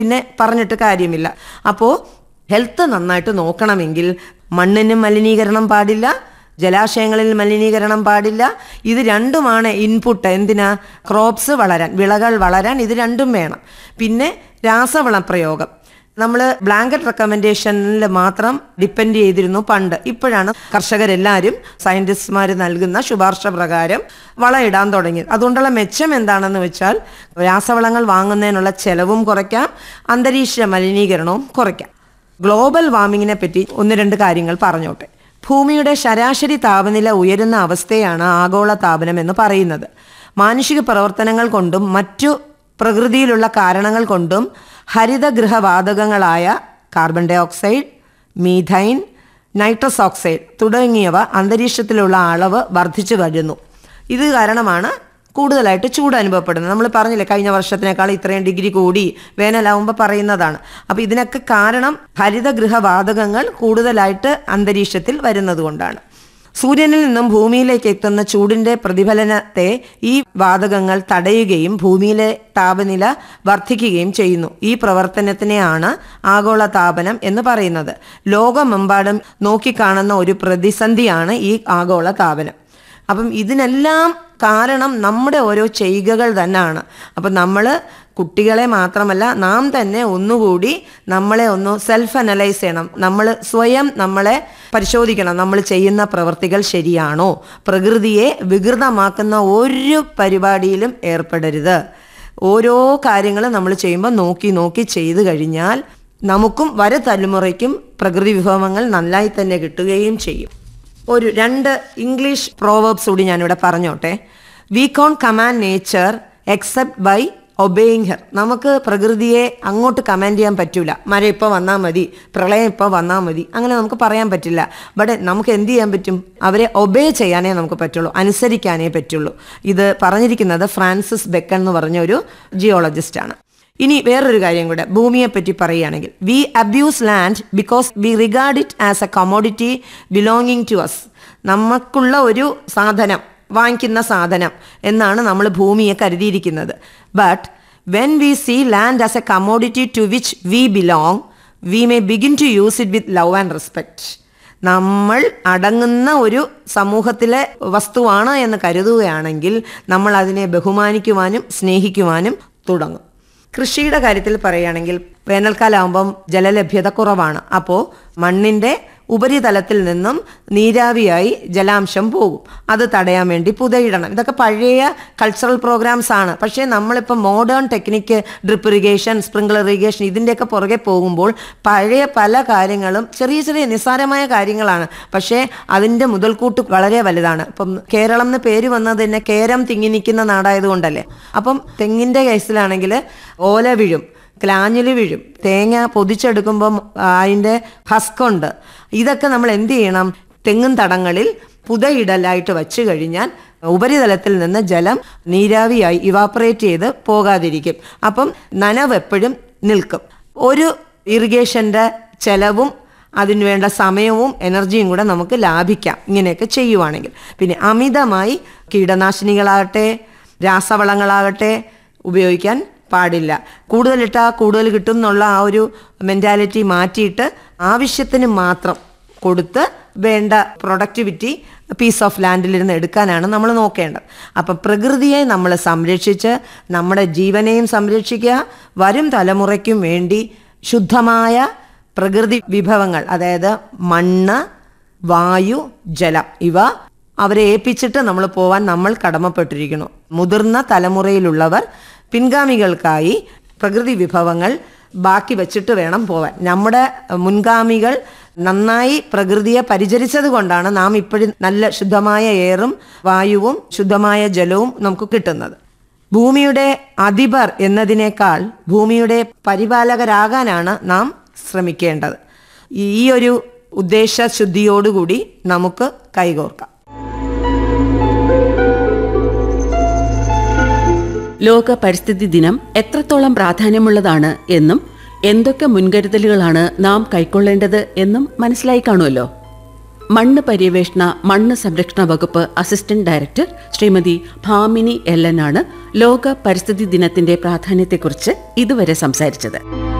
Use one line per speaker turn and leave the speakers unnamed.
പിന്നെ പറഞ്ഞിട്ട് കാര്യമില്ല അപ്പോൾ ഹെൽത്ത് നന്നായിട്ട് നോക്കണമെങ്കിൽ മണ്ണിന് മലിനീകരണം പാടില്ല ജലാശയങ്ങളിൽ മലിനീകരണം പാടില്ല ഇത് രണ്ടുമാണ് ഇൻപുട്ട് എന്തിനാ ക്രോപ്സ് വളരാൻ വിളകൾ വളരാൻ ഇത് രണ്ടും വേണം പിന്നെ രാസവള പ്രയോഗം നമ്മൾ ബ്ലാങ്കറ്റ് റെക്കമെൻഡേഷനിൽ മാത്രം ഡിപ്പെൻഡ് ചെയ്തിരുന്നു പണ്ട് ഇപ്പോഴാണ് കർഷകരെല്ലാവരും സയൻറ്റിസ്റ്റ്മാർ നൽകുന്ന ശുപാർശ പ്രകാരം വളമിടാൻ തുടങ്ങി അതുകൊണ്ടുള്ള മെച്ചം എന്താണെന്ന് വെച്ചാൽ രാസവളങ്ങൾ വാങ്ങുന്നതിനുള്ള ചെലവും കുറയ്ക്കാം അന്തരീക്ഷ മലിനീകരണവും കുറയ്ക്കാം ഗ്ലോബൽ വാർമിങ്ങിനെ പറ്റി ഒന്ന് രണ്ട് കാര്യങ്ങൾ പറഞ്ഞോട്ടെ ഭൂമിയുടെ ശരാശരി താപനില ഉയരുന്ന അവസ്ഥയാണ് ആഗോള താപനം എന്ന് പറയുന്നത് മാനുഷിക പ്രവർത്തനങ്ങൾ കൊണ്ടും മറ്റു പ്രകൃതിയിലുള്ള കാരണങ്ങൾ കൊണ്ടും ഹരിതഗൃഹവാതകങ്ങളായ carbon dioxide methane nitrous oxide തുടങ്ങിയവ അന്തരീക്ഷത്തിലുള്ള അളവ് വർദ്ധിച്ചു വരുന്നു ഇത് കാരണമാണ് കൂടുതലായിട്ട് ചൂട് അനുഭവപ്പെടുന്നത് നമ്മൾ പറഞ്ഞില്ലേ കഴിഞ്ഞ വർഷത്തിനേക്കാൾ ഇത്രയും ഡിഗ്രി കൂടി വേനലാവുമ്പോൾ പറയുന്നതാണ് അപ്പോൾ ഇതിനൊക്കെ കാരണം ഹരിതഗൃഹവാതകങ്ങൾ കൂടുതലായിട്ട് അന്തരീക്ഷത്തിൽ വരുന്നത് കൊണ്ടാണ് സൂര്യനിൽ നിന്നും ഭൂമിയിലേക്ക് എത്തുന്ന ചൂടിന്റെ പ്രതിഫലനത്തെ ഈ വാതകങ്ങൾ തടയുകയും ഭൂമിയിലെ താപനില വർദ്ധിക്കുകയും ചെയ്യുന്നു ഈ പ്രവർത്തനത്തിനെയാണ് ആഗോള താപനം എന്ന് പറയുന്നത് ലോകമെമ്പാടും നോക്കിക്കാണുന്ന ഒരു പ്രതിസന്ധിയാണ് ഈ ആഗോള താപനം അപ്പം ഇതിനെല്ലാം കാരണം നമ്മുടെ ഓരോ ചെയ്യുകകൾ തന്നെയാണ് അപ്പം നമ്മൾ കുട്ടികളെ മാത്രമല്ല നാം തന്നെ ഒന്നുകൂടി നമ്മളെ ഒന്ന് സെൽഫ് അനലൈസ് ചെയ്യണം നമ്മൾ സ്വയം നമ്മളെ പരിശോധിക്കണം നമ്മൾ ചെയ്യുന്ന പ്രവൃത്തികൾ ശരിയാണോ പ്രകൃതിയെ വികൃതമാക്കുന്ന ഒരു പരിപാടിയിലും ഏർപ്പെടരുത് ഓരോ കാര്യങ്ങളും നമ്മൾ ചെയ്യുമ്പോൾ നോക്കി നോക്കി ചെയ്തു കഴിഞ്ഞാൽ നമുക്കും വര തലമുറയ്ക്കും പ്രകൃതി വിഭവങ്ങൾ നന്നായി തന്നെ കിട്ടുകയും ചെയ്യും ഒരു രണ്ട് ഇംഗ്ലീഷ് പ്രോവേബ്സ് കൂടി ഞാനിവിടെ പറഞ്ഞോട്ടെ we cannot command nature except by obeying her നമുക്ക് പ്രകൃതിയെ അങ്ങോട്ട് കമാൻഡ് ചെയ്യാൻ പറ്റൂല മഴ ഇപ്പോൾ വന്നാൽ മതി പ്രളയം ഇപ്പോൾ വന്നാൽ മതി അങ്ങനെ നമുക്ക് പറയാൻ പറ്റില്ല ബട്ട് നമുക്ക് എന്ത് ചെയ്യാൻ പറ്റും അവരെ ഒബേ ചെയ്യാനേ നമുക്ക് പറ്റുള്ളൂ അനുസരിക്കാനേ പറ്റുള്ളൂ ഇത് പറഞ്ഞിരിക്കുന്നത് ഫ്രാൻസിസ് ബെക്കൺ എന്ന് പറഞ്ഞ ഒരു ജിയോളജിസ്റ്റാണ് ഇനി വേറൊരു കാര്യം കൂടെ ഭൂമിയെ പറ്റി പറയുകയാണെങ്കിൽ we abuse land because we regard it as a commodity belonging to us നമുക്കുള്ള ഒരു സാധനം വാങ്ങിക്കുന്ന സാധനം എന്നാണ് നമ്മൾ ഭൂമിയെ കരുതിയിരിക്കുന്നത് but when we see land as a commodity to which we belong we may begin to use it with love and respect നമ്മൾ അടങ്ങുന്ന ഒരു സമൂഹത്തിലെ വസ്തുവാണ് എന്ന് കരുതുകയാണെങ്കിൽ നമ്മൾ അതിനെ ബഹുമാനിക്കുവാനും സ്നേഹിക്കുവാനും തുടങ്ങും കൃഷിയുടെ കാര്യത്തിൽ പറയുകയാണെങ്കിൽ വേനൽക്കാലമാകുമ്പം ജലലഭ്യത കുറവാണ് അപ്പോൾ മണ്ണിൻ്റെ ഉപരിതലത്തിൽ നിന്നും നീരാവിയായി ജലാംശം പോകും അത് തടയാൻ വേണ്ടി പുതയിടണം ഇതൊക്കെ പഴയ കൾച്ചറൽ പ്രോഗ്രാംസ് ആണ് പക്ഷേ നമ്മളിപ്പോൾ modern technique drip irrigation sprinkler irrigation ഇതിൻ്റെയൊക്കെ പുറകെ പോകുമ്പോൾ പഴയ പല കാര്യങ്ങളും ചെറിയ ചെറിയ നിസ്സാരമായ കാര്യങ്ങളാണ് പക്ഷേ അതിൻ്റെ മുതൽക്കൂട്ട് വളരെ വലുതാണ് ഇപ്പം കേരളം എന്ന് പേര് വന്നത് തന്നെ കേരം തിങ്ങി നിൽക്കുന്ന നാടായതുകൊണ്ടല്ലേ അപ്പം തെങ്ങിൻ്റെ കേസിലാണെങ്കിൽ ഓല വീഴും ക്ലാഞ്ഞില് വീഴും തേങ്ങ പൊതിച്ചെടുക്കുമ്പം അതിൻ്റെ ഹസ്കുണ്ട് ഇതൊക്കെ നമ്മൾ എന്ത് ചെയ്യണം തെങ്ങും തടങ്ങളിൽ പുതയിടലായിട്ട് വച്ചു കഴിഞ്ഞാൽ ഉപരിതലത്തിൽ നിന്ന് ജലം നീരാവിയായി ഇവാപ്പറേറ്റ് ചെയ്ത് പോകാതിരിക്കും അപ്പം നനവ് എപ്പോഴും നിൽക്കും ഒരു ഇറിഗേഷൻ്റെ ചെലവും അതിന് വേണ്ട സമയവും എനർജിയും കൂടെ നമുക്ക് ലാഭിക്കാം ഇങ്ങനെയൊക്കെ ചെയ്യുവാണെങ്കിൽ പിന്നെ അമിതമായി കീടനാശിനികളാകട്ടെ രാസവളങ്ങളാകട്ടെ ഉപയോഗിക്കാൻ പാടില്ല കൂടുതലിട്ടാൽ കൂടുതൽ കിട്ടും എന്നുള്ള ആ ഒരു മെൻറ്റാലിറ്റി മാറ്റിയിട്ട് ആവശ്യത്തിന് മാത്രം കൊടുത്ത് വേണ്ട പ്രൊഡക്ടിവിറ്റി പീസ് ഓഫ് ലാൻഡിലിരുന്ന് എടുക്കാനാണ് നമ്മൾ നോക്കേണ്ടത് അപ്പം പ്രകൃതിയെ നമ്മൾ സംരക്ഷിച്ച് നമ്മുടെ ജീവനെയും സംരക്ഷിക്കുക വരും തലമുറയ്ക്കും വേണ്ടി ശുദ്ധമായ പ്രകൃതി വിഭവങ്ങൾ അതായത് മണ്ണ് വായു ജലം ഇവ അവരെ ഏൽപ്പിച്ചിട്ട് നമ്മൾ പോവാൻ നമ്മൾ കടമപ്പെട്ടിരിക്കുന്നു മുതിർന്ന തലമുറയിലുള്ളവർ പിൻഗാമികൾക്കായി പ്രകൃതി വിഭവങ്ങൾ ബാക്കി വെച്ചിട്ട് വേണം പോവാൻ നമ്മുടെ മുൻഗാമികൾ നന്നായി പ്രകൃതിയെ പരിചരിച്ചത് കൊണ്ടാണ് നാം ഇപ്പോഴും നല്ല ശുദ്ധമായ എയറും വായുവും ശുദ്ധമായ ജലവും നമുക്ക് കിട്ടുന്നത് ഭൂമിയുടെ അധിപർ എന്നതിനേക്കാൾ ഭൂമിയുടെ പരിപാലകരാകാനാണ് നാം ശ്രമിക്കേണ്ടത് ഈ ഒരു ഉദ്ദേശശുദ്ധിയോടുകൂടി നമുക്ക് കൈകോർക്കാം
ലോക പരിസ്ഥിതി ദിനം എത്രത്തോളം പ്രാധാന്യമുള്ളതാണ് എന്നും എന്തൊക്കെ മുൻകരുതലുകളാണ് നാം കൈക്കൊള്ളേണ്ടത് എന്നും മനസ്സിലായി കാണുമല്ലോ മണ്ണ് പര്യവേഷണ മണ്ണ് സംരക്ഷണ വകുപ്പ് അസിസ്റ്റന്റ് ഡയറക്ടർ ശ്രീമതി ഭാമിനി എല്ലനാണ് ലോക പരിസ്ഥിതി ദിനത്തിന്റെ പ്രാധാന്യത്തെക്കുറിച്ച് ഇതുവരെ സംസാരിച്ചത്